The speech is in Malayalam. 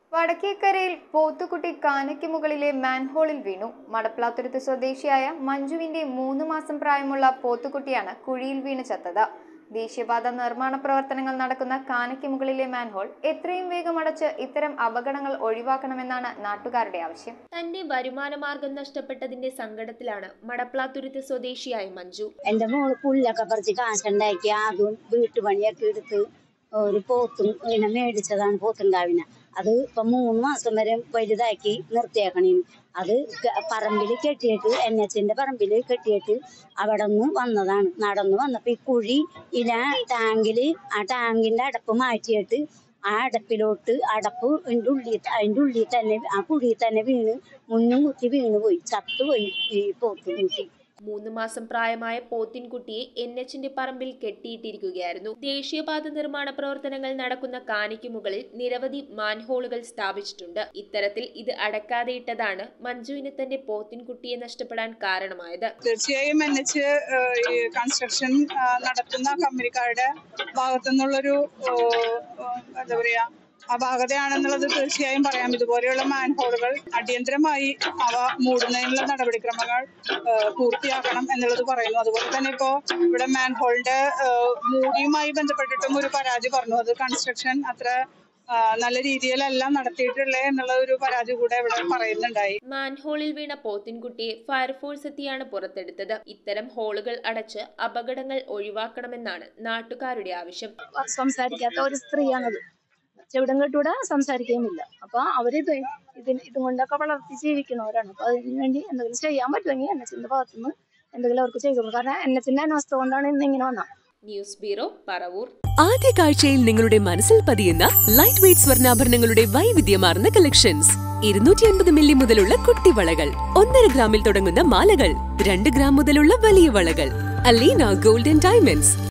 വടക്കേക്കരയിൽ പോത്തുകുട്ടി കാനയ്ക്ക് മുകളിലെ മാൻഹോളിൽ വീണു മടപ്ലാത്തുരുത്ത് സ്വദേശിയായ മഞ്ജുവിന്റെ മൂന്ന് മാസം പ്രായമുള്ള പോത്തുകുട്ടിയാണ് കുഴിയിൽ വീണ് ചത്തത് ദേശീയപാത നിർമ്മാണ പ്രവർത്തനങ്ങൾ നടക്കുന്ന കാനയ്ക്ക് മുകളിലെ മാൻഹോൾ എത്രയും വേഗം അടച്ച് ഇത്തരം അപകടങ്ങൾ ഒഴിവാക്കണമെന്നാണ് നാട്ടുകാരുടെ ആവശ്യം തന്റെ വരുമാനമാർഗം നഷ്ടപ്പെട്ടതിന്റെ സങ്കടത്തിലാണ് മടപ്ലാത്തുരുത്ത് സ്വദേശിയായ മഞ്ജു എന്റെ മോള് പുല്ലൊക്കെ പറിച്ച് കാശുണ്ടാക്കി അതും വീട്ടുപണിയൊക്കെ എടുത്ത് ഒരു പോത്തും ഇങ്ങനെ മേടിച്ചതാണ് പോത്തുണ്ടാവിനെ അത് ഇപ്പൊ മൂന്ന് മാസം വരെ വലുതാക്കി നിർത്തിയേക്കണേ അത് ക- പറമ്പിൽ കെട്ടിയിട്ട് എൻ എച്ചിന്റെ പറമ്പിൽ കെട്ടിയിട്ട് അവിടെ നിന്ന് വന്നതാണ് നടന്നു വന്നപ്പോ ഈ കുഴി ഇല ടാങ്കില് ആ ടാങ്കിന്റെ അടപ്പ് മാറ്റിയിട്ട് ആ അടപ്പിലോട്ട് അടപ്പ് അതിന്റെ ഉള്ളിൽ അതിന്റെ ഉള്ളിൽ തന്നെ ആ കുഴിയിൽ തന്നെ വീണ് മുന്നും കുത്തി വീണ് പോയി ചത്തുപോയി ഈ പോത്ത് കുട്ടി മൂന്ന് മാസം പ്രായമായ പോത്തിൻകുട്ടിയെ എൻ എച്ചിന്റെ പറമ്പിൽ കെട്ടിയിട്ടിരിക്കുകയായിരുന്നു ദേശീയപാത നിർമ്മാണ പ്രവർത്തനങ്ങൾ നടക്കുന്ന കാനിക്ക് മുകളിൽ നിരവധി മാൻഹോളുകൾ സ്ഥാപിച്ചിട്ടുണ്ട് ഇത്തരത്തിൽ ഇത് അടക്കാതെ ഇട്ടതാണ് മഞ്ജുവിന് തന്റെ പോത്തിൻകുട്ടിയെ നഷ്ടപ്പെടാൻ കാരണമായത് തീർച്ചയായും എൻ എച്ച് ഈ കൺസ്ട്രക്ഷൻ ആ, നടത്തുന്ന കമ്പനിക്കാരുടെ ഭാഗത്തു നിന്നുള്ളൊരു ഓ, ഓ, എന്താ പറയാ അപാകതയാണെന്നുള്ളത് തീർച്ചയായും പറയാം ഇതുപോലെയുള്ള മാൻഹോളുകൾ അടിയന്തരമായി അവ മൂടുന്നതിനുള്ള നടപടിക്രമങ്ങൾ ആ, പൂർത്തിയാക്കണം എന്നുള്ളത് പറയുന്നു അതുപോലെ തന്നെ ഇപ്പോ ഇവിടെ മാൻഹോളിന്റെ ആ, മൂടിയുമായി ബന്ധപ്പെട്ടിട്ടും ഒരു പരാതി പറഞ്ഞു അത് കൺസ്ട്രക്ഷൻ അത്ര ആ, നല്ല രീതിയിലല്ല നടത്തിയിട്ടുള്ളത് എന്നുള്ള ഒരു പരാതി കൂടെ ഇവിടെ പറയുന്നുണ്ടായി മാൻഹോളിൽ വീണ പോത്തിൻകുട്ടിയെ ഫയർഫോഴ്സ് എത്തിയാണ് പുറത്തെടുത്തത് ഇത്തരം ഹോളുകൾ അടച്ച് അപകടങ്ങൾ ഒഴിവാക്കണമെന്നാണ് നാട്ടുകാരുടെ ആവശ്യം സംസാരിക്കാത്ത ഒരു സ്ത്രീയാണത് ചെവിടം കെട്ടൂടെ സംസാരിക്കുകയുമില്ല അപ്പൊ അവരിത് ഇതിന് ഇതും കൊണ്ടൊക്കെ വളർത്തി ജീവിക്കുന്നവരാണ് അപ്പൊ അതിന് വേണ്ടി എന്തെങ്കിലും ചെയ്യാൻ പറ്റുമെങ്കിൽ എൻ എച്ചിന്റെ ഭാഗത്തുനിന്ന് എന്തെങ്കിലും അവർക്ക് ചെയ്തു കൊടുക്കും. കാരണം എൻ എച്ചിന്റെ അനാസ്ഥ കൊണ്ടാണ് ഇന്ന് ഇങ്ങനെ വന്നത് ന്യൂസ് ബ്യൂറോ പറവൂർ ആദ്യ കാഴ്ചയിൽ നിങ്ങളുടെ മനസ്സിൽ പതിയുന്ന ലൈറ്റ് വെയ്റ്റ് സ്വർണ്ണാഭരണങ്ങളുടെ വൈവിധ്യമാർന്ന കളക്ഷൻസ് ഇരുന്നൂറ്റി അൻപത് മില്ലി മുതലുള്ള കുട്ടിവളകൾ ഒന്നര ഗ്രാമിൽ തുടങ്ങുന്ന മാലകൾ രണ്ട് ഗ്രാം മുതലുള്ള വലിയ വളകൾ അലീന ഗോൾഡൻ ഡയമണ്ട്സ്